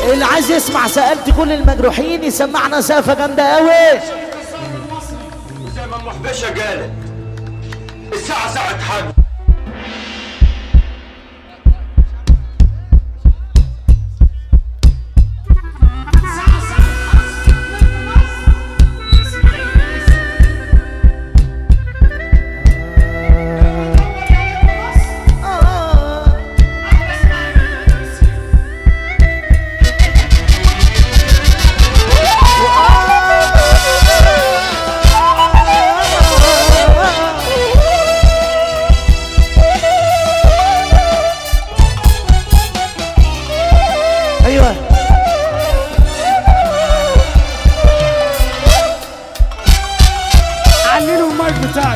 اللي عايز يسمع سألت كل المجروحين يسمعنا سقفة جامدة قوي زي ما محبشة قالت الساعة ساعة حد ايوه عللوا المايك بتاعي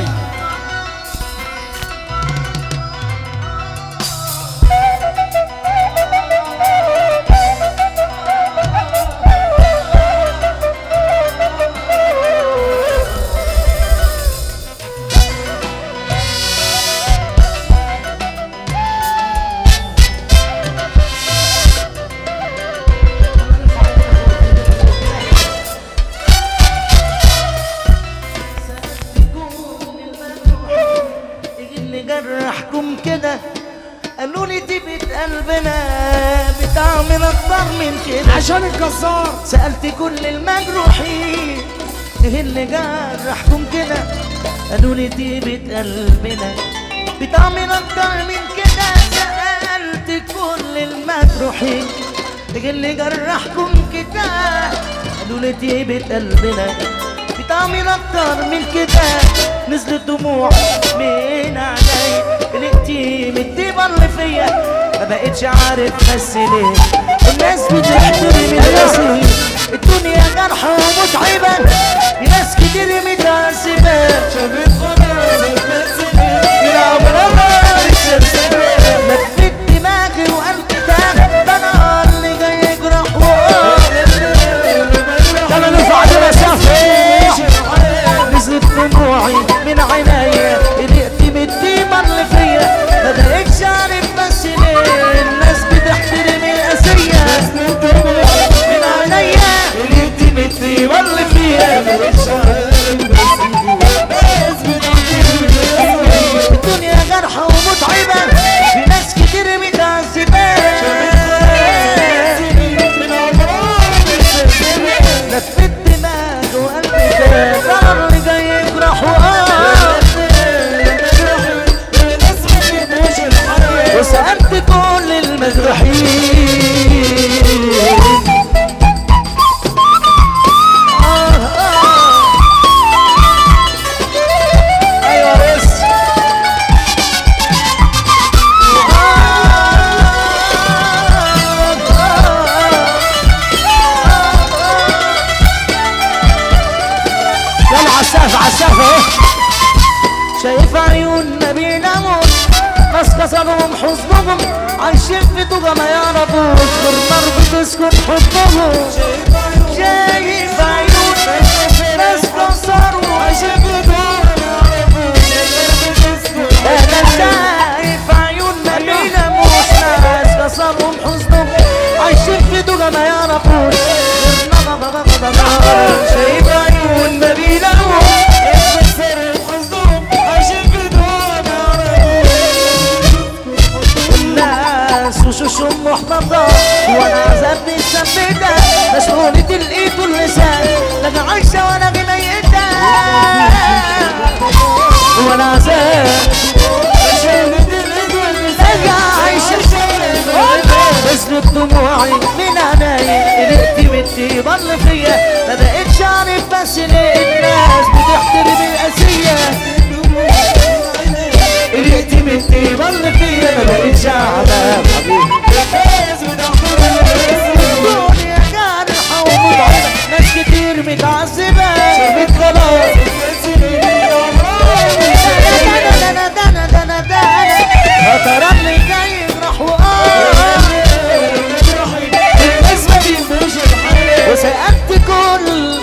اللي جرحكم كده قالوا لي دي بيت قلبنا بتعمل اكتر من كده عشان الجزار سألت كل المجروحين ايه اللي جرحكم كده قالوا لي دي بيت قلبنا بتعمل اكتر من كده سألت كل المجروحين ايه اللي جرحكم كده قالوا لي دي بيت قلبنا بتعمل اكتر من كده نزلت دموع من عيني قلقتي من الطيبة اللي فيا ما بقتش عارف بس ليه الناس بتحترم الناس الدنيا جرح ومتعبة في ناس كتير متعذبة يلعب رمى السلسلة لفت دماغي وقلبي تاه ده انا اللي جاي يجرح انا نرفع عندنا سقف نزلت دموعي من عينيا قلقت من الطيبة اللي فيا ما بقتش عارف بس ليه الناس بتحترم القاسية من عينيا قلقت من الطيبة اللي فيا ما بقتش الدنيا جرحى ومتعبة في ناس كتير متعذبة لفت دماغ وقلبي كان اللي جاي يجرح وسألت كل المجروحين آه آه ايوه بس يلا عالسقف عالسقف اهو شايف عيون ما بيناموش ناس كسرهم حزنهم عايشين في طوبة ما يعرفوش غير نار بتسكن حبهم شايف عيون ناس كسروا عايشين في طوبة ما يعرفوش انا شايف عيون ما بيناموش ناس كسرهم حزنهم عايشين في دوجة ما يعرفوش غير نار شايف عيون ما بيناموش الناس وشوشهم محبطة وانا عذابي السبتة مشغولة الايد واللسان لا انا عايشة ولا ميتة وانا عذاب انا عايشة نزلت دموعي من عيني قلقت من الطيبة اللي فيا ما بقتش اعرف بس ليه الناس بتحترم القاسية قلقت من الطيبة اللي فيا ما بقتش اعرف الدنيا جارحة ومتعبة ناس كتير متعذبة شربت خلاص ده انا ده انا ده انا ده انا ترى اللي جاي يجرح وقال وسألت كل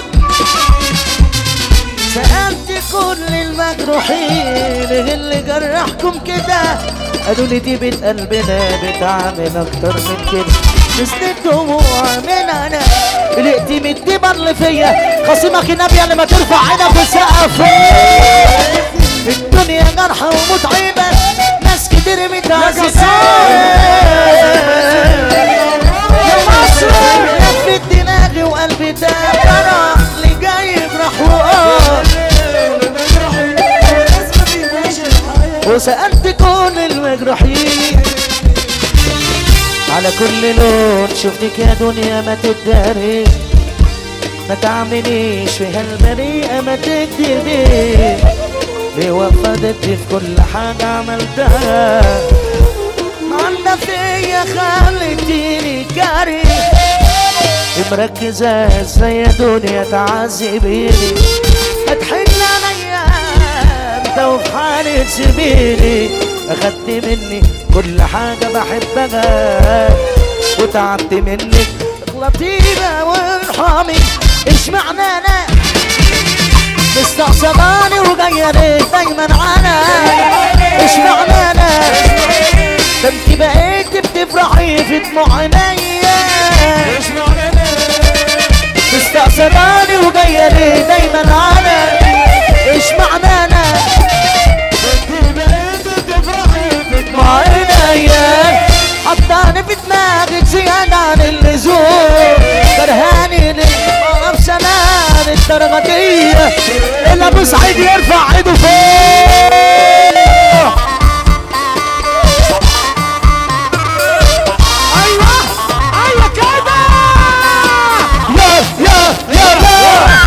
سألت كل المجروحين إيه اللي جرحكم كده قالوا لي دي بيت قلبنا بتعمل اكتر من كده نزلت دموع من انا قلقت من الدمر اللي فيا خصمك النبي اللي ما ترفع عينك وسقف الدنيا جرحى ومتعبة ناس كتير متعذبة يا مصر لفت دماغي وقلبي تاب انا اللي جاي يجرح وقف وسألت كل المجروحين على كل لون شفتك يا دنيا ما تداري ما تعمليش في هالبريئة ما تكذبي ليه وفدتي في كل حاجة عملتها عنا فيا خليتيني كاري مركزة ازاي يا دنيا تعذبيني هتحن عليا انت وفي حالي تسيبيني اخدت مني كل حاجة بحبها وتعبت منك اغلطي بقى وارحمي ايش معنى انا مستقصداني وجاية ليه دايما على ايش معنى انا ده انت بقيت بتفرحي في دموع عينيا مستقصداني وجاية ليه دايما على ايش معنى انا دموع عينيا حطاني في دماغك زيادة عن اللزوم كرهاني للقرب سنان الدرجة دي اللي ابو سعيد يرفع ايده فوق ايوه ايوه كده يا يا يا يا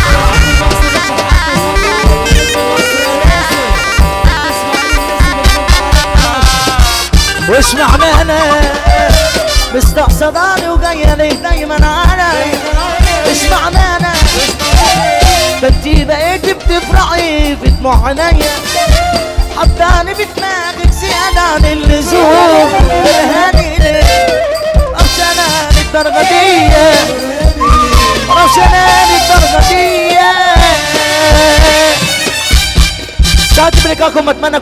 وش معنى انا مستقصداني وجايه ليه دايما انا ايش معنى انا ده انتي بقيت بتفرحي في دموع عينيا حطاني في دماغك زيادة عن اللزوم الهاني ليه روشنان الدرجة دي روشنان الدرجة دي ساعات بلقاكم اتمنى